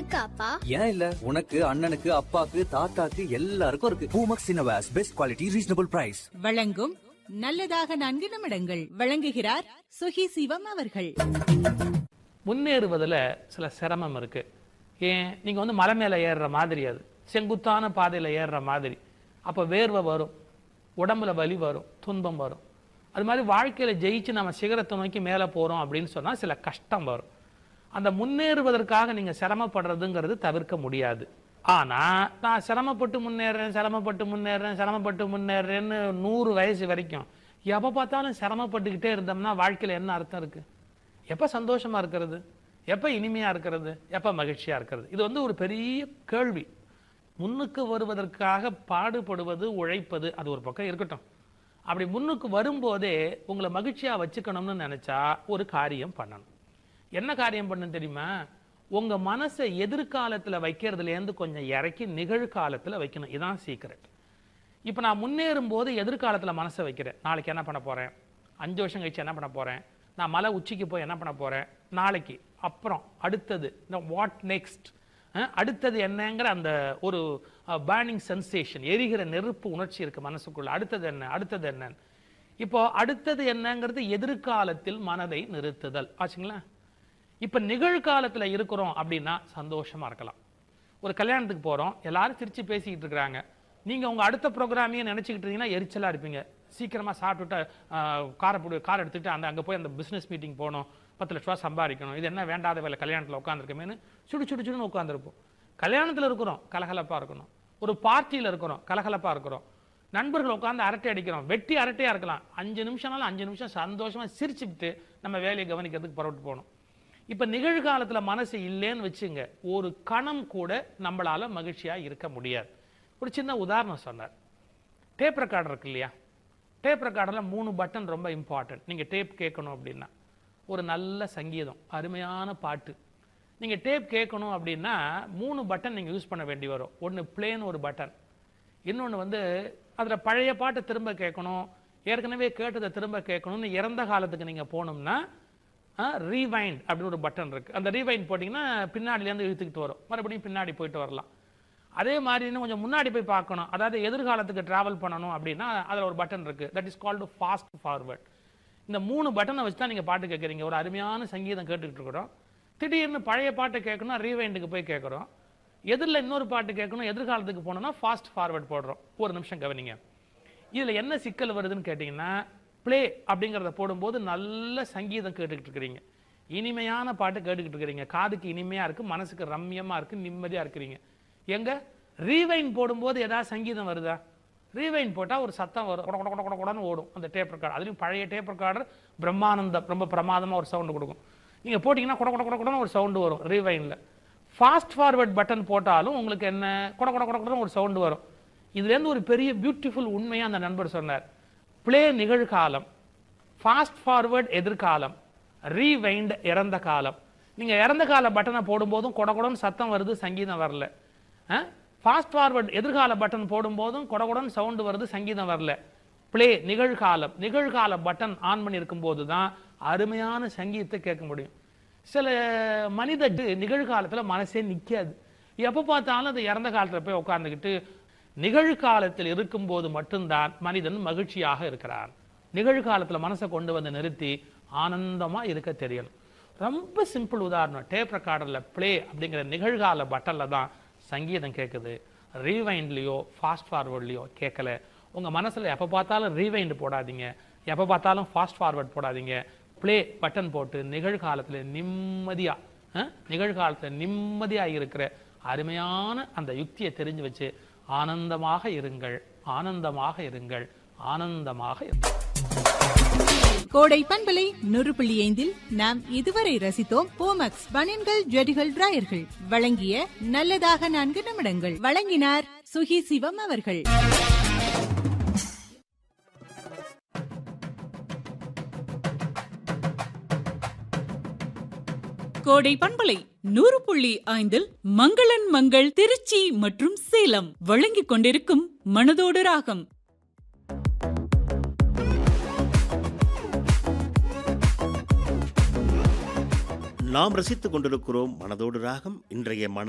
இருக்காப்பா ஏன் இல்ல உனக்கு அண்ணனுக்கு அப்பாக்கு தாத்தாக்கு எல்லாருக்கும் இருக்கு Poomex innerwears best quality reasonable price வழங்கும் நல்லதாக நான்கு நிமிடங்கள் வழங்குகிறார் சுகி சிவம் அவர்கள் முன்னேறுவதில் சில சிரமம் இருக்கு ஏன் நீங்க வந்து மலை மேலே ஏறுற மாதிரி அது செங்குத்தான பாதையில் ஏறுற மாதிரி அப்போ வேர்வை வரும் உடம்புல வலி வரும் துன்பம் வரும் அது மாதிரி வாழ்க்கையில ஜெயிச்சு நம்ம சிகரத்தை நோக்கி மேலே போறோம் அப்படின்னு சொன்னா சில கஷ்டம் வரும் அந்த முன்னேறுவதற்காக நீங்க சிரமப்படுறதுங்கிறது தவிர்க்க முடியாது ஆனா நான் சிரமப்பட்டு முன்னேறேன் சிரமப்பட்டு முன்னேறேன் சிரமப்பட்டு முன்னேறேன்னு நூறு வயசு வரைக்கும் எப்போ பார்த்தாலும் சிரமப்பட்டுக்கிட்டே இருந்தோம்னா வாழ்க்கையில என்ன அர்த்தம் இருக்கு எப்போ சந்தோஷமா இருக்கிறது எப்போ இனிமையா இருக்கிறது எப்போ மகிழ்ச்சியா இருக்கிறது இது வந்து ஒரு பெரிய கேள்வி முன்னுக்கு வருவதற்காக பாடுபடுவது உழைப்பது அது ஒரு பக்கம் இருக்கட்டும் அப்படி முன்னுக்கு வரும்போதே உங்களை மகிழ்ச்சியா வச்சுக்கணும்னு நினைச்சா ஒரு காரியம் பண்ணணும் என்ன காரியம் பண்ணணும் தெரியுமா உங்க மனசை எதிர்காலத்துல வைக்கிறதுல இருந்து கொஞ்சம் இறக்கி நிகழ்காலத்துல வைக்கணும் இதான் சீக்ரெட் இப்போ நான் முன்னேறும் போது எதிர்காலத்தில் மனசை வைக்கிறேன் நாளைக்கு என்ன பண்ண போகிறேன் அஞ்சு வருஷம் கழிச்சு என்ன பண்ண போகிறேன் நான் மலை உச்சிக்கு போய் என்ன பண்ண போகிறேன் நாளைக்கு அப்புறம் அடுத்தது இந்த வாட் நெக்ஸ்ட் அடுத்தது என்னங்கிற அந்த ஒரு பேர்னிங் சென்சேஷன் எரிகிற நெருப்பு உணர்ச்சி இருக்கு மனசுக்குள்ள அடுத்தது என்ன அடுத்தது என்னன்னு இப்போ அடுத்தது என்னங்கிறது எதிர்காலத்தில் மனதை நிறுத்துதல் ஆச்சுங்களா இப்போ நிகழ்காலத்துல இருக்கிறோம் அப்படின்னா சந்தோஷமா இருக்கலாம் ஒரு கல்யாணத்துக்கு போறோம் எல்லாரும் சிரிச்சு பேசிக்கிட்டு இருக்கிறாங்க நீங்க உங்க அடுத்த ப்ரோக்ராமையும் நினைச்சுக்கிட்டு இருந்தீங்கன்னா எரிச்சலா இருப்பீங்க சீக்கிரமா சாப்பிட்டுட்டு ஆஹ், காரை போடு கார் எடுத்துட்டு அந்த அங்க போய் அந்த பிசினஸ் மீட்டிங் போகணும் பத்து லட்ச ரூபா சம்பாதிக்கணும் இது என்ன வேண்டாத வேலை கல்யாணத்துல உட்காந்துருக்கமேனு சுடு சுடு சுடுன்னு உட்காந்துருப்போம் கல்யாணத்துல இருக்கிறோம் கலகலப்பா இருக்கணும் ஒரு பார்ட்டியில இருக்கிறோம் கலகலப்பா இருக்கிறோம் நண்பர்கள் உட்காந்து அரட்டை அடிக்கிறோம் வெட்டி அரட்டையா இருக்கலாம் அஞ்சு நிமிஷம்னாலும் அஞ்சு நிமிஷம் சந்தோஷமா சிரிச்சுக்கிட்டு நம்ம வேலையை கவனிக்கிறதுக்கு புறப்பட்டு போகணும் இப்ப நிகழ்காலத்துல மனசு இல்லைன்னு வச்சுங்க ஒரு கணம் கூட நம்மளால மகிழ்ச்சியா இருக்க முடியாது ஒரு சின்ன உதாரணம் சொன்னார் டேப் ரெக்கார்டர் இருக்கு இல்லையா டேப் ரெக்கார்டரில் மூணு பட்டன் ரொம்ப இம்பார்ட்டன்ட் நீங்கள் டேப் கேட்கணும் அப்படின்னா ஒரு நல்ல சங்கீதம் அருமையான பாட்டு நீங்கள் டேப் கேட்கணும் அப்படின்னா மூணு பட்டன் நீங்கள் யூஸ் பண்ண வேண்டி வரும் ஒன்று பிளேன் ஒரு பட்டன் இன்னொன்று வந்து அதில் பழைய பாட்டை திரும்ப கேட்கணும் ஏற்கனவே கேட்டதை திரும்ப கேட்கணும்னு இறந்த காலத்துக்கு நீங்கள் போகணும்னா ரீவைண்ட் அப்படின்னு ஒரு பட்டன் இருக்கு அந்த ரீவைண்ட் போட்டிங்கன்னா பின்னாடிலேருந்து இழுத்துக்கிட்டு வரும் மறுபடியும் பின்னாடி போயிட்டு வரலாம் அதே மாதிரி இன்னும் கொஞ்சம் முன்னாடி போய் பார்க்கணும் அதாவது எதிர்காலத்துக்கு டிராவல் பண்ணணும் அப்படின்னா அதில் ஒரு பட்டன் இருக்கு that is called fast forward இந்த மூணு பட்டனை வச்சு தான் நீங்கள் பாட்டு கேட்குறீங்க ஒரு அருமையான சங்கீதம் கேட்டுக்கிட்டு இருக்கிறோம் திடீர்னு பழைய பாட்டு கேட்கணும் ரீவைண்டுக்கு போய் கேட்குறோம் எதிரில் இன்னொரு பாட்டு கேட்கணும் எதிர்காலத்துக்கு போனோம்னா ஃபாஸ்ட் ஃபார்வர்ட் போடுறோம் ஒரு நிமிஷம் கவனிங்க இதில் என்ன சிக்கல் வருதுன்னு கேட்டிங்கன்னா ப்ளே அப்படிங்கிறத போடும்போது நல்ல சங்கீதம் கேட்டுக்கிட்டு இருக்கிறீங்க இனிமையான பாட்டு கேட்டுக்கிட்டு இருக்கிறீங்க காதுக்கு இனிமையாக இருக்குது மனசுக்கு ரம்யமாக இருக்குது நிம்மதியாக இருக்கிறீங்க எங்க ரீவைன் போடும்போது ஏதாவது சங்கீதம் வருதா ரீவைன் போட்டால் ஒரு சத்தம் வரும் கொட கொட கொட கொட கொடன்னு ஓடும் அந்த டேப் ரெக்கார்டு அதுலேயும் பழைய டேப் ரெக்கார்டர் பிரம்மானந்தம் ரொம்ப பிரமாதமாக ஒரு சவுண்டு கொடுக்கும் நீங்கள் போட்டிங்கன்னா கொட கொட கொட கொடன்னு ஒரு சவுண்டு வரும் ரீவைனில் ஃபாஸ்ட் ஃபார்வர்ட் பட்டன் போட்டாலும் உங்களுக்கு என்ன கொட கொட கொட கொடன்னு ஒரு சவுண்டு வரும் இதுலேருந்து ஒரு பெரிய பியூட்டிஃபுல் உண்மையாக அந்த நண்பர் சொன்னார் ப்ளே நிகழ்காலம் ஃபாஸ்ட் ஃபார்வர்ட் எதிர்காலம் ரீவைண்ட் இறந்த காலம் நீங்க இறந்த கால பட்டனை போடும்போதும் கொட கொடன்னு சத்தம் வருது சங்கீதம் வரல ஃபாஸ்ட் ஃபார்வர்ட் எதிர்கால பட்டன் போடும்போதும் கொட கொடன்னு சவுண்டு வருது சங்கீதம் வரல ப்ளே நிகழ்காலம் நிகழ்கால பட்டன் ஆன் பண்ணியிருக்கும் போது தான் அருமையான சங்கீதத்தை கேட்க முடியும் சில மனித நிகழ்காலத்துல மனசே நிக்காது எப்போ பார்த்தாலும் அது இறந்த காலத்துல போய் உட்கார்ந்துக்கிட்டு நிகழ்காலத்தில் இருக்கும்போது மட்டும்தான் மனிதன் மகிழ்ச்சியாக இருக்கிறான் நிகழ்காலத்துல மனசை கொண்டு வந்து நிறுத்தி ஆனந்தமா இருக்க தெரியணும் ரொம்ப சிம்பிள் உதாரணம் டேப் ரெக்கார்டர்ல ப்ளே அப்படிங்கிற நிகழ்கால பட்டன்ல தான் சங்கீதம் கேட்குது ரீவைண்ட்லேயோ ஃபாஸ்ட் ஃபார்வர்ட்லேயோ கேட்கல உங்க மனசுல எப்போ பார்த்தாலும் ரீவைண்ட் போடாதீங்க எப்போ பார்த்தாலும் ஃபாஸ்ட் ஃபார்வர்ட் போடாதீங்க ப்ளே பட்டன் போட்டு நிகழ்காலத்துல நிம்மதியா அஹ், நிகழ்காலத்துல நிம்மதியா இருக்கிற அருமையான அந்த யுக்தியை தெரிஞ்சு வச்சு ஆனந்தமாக இருங்கள் ஆனந்தமாக இருங்கள் ஆனந்தமாக இருங்கள் கோடை பண்பலை நூறு புள்ளி ஐந்தில் நாம் இதுவரை ரசித்தோம் போமக்ஸ் பனியன்கள் ஜெடிகள் டிராயர்கள் வழங்கிய நல்லதாக நான்கு நிமிடங்கள் வழங்கினார் சுகி சிவம் அவர்கள் கோடை பண்பலை நூறு புள்ளி ஐந்தில் மங்களன் மங்கள் திருச்சி மற்றும் சேலம் வழங்கிக் கொண்டிருக்கும் மனதோடு ராகம் நாம் ரசித்துக் கொண்டிருக்கிறோம் மனதோடு ராகம் இன்றைய மன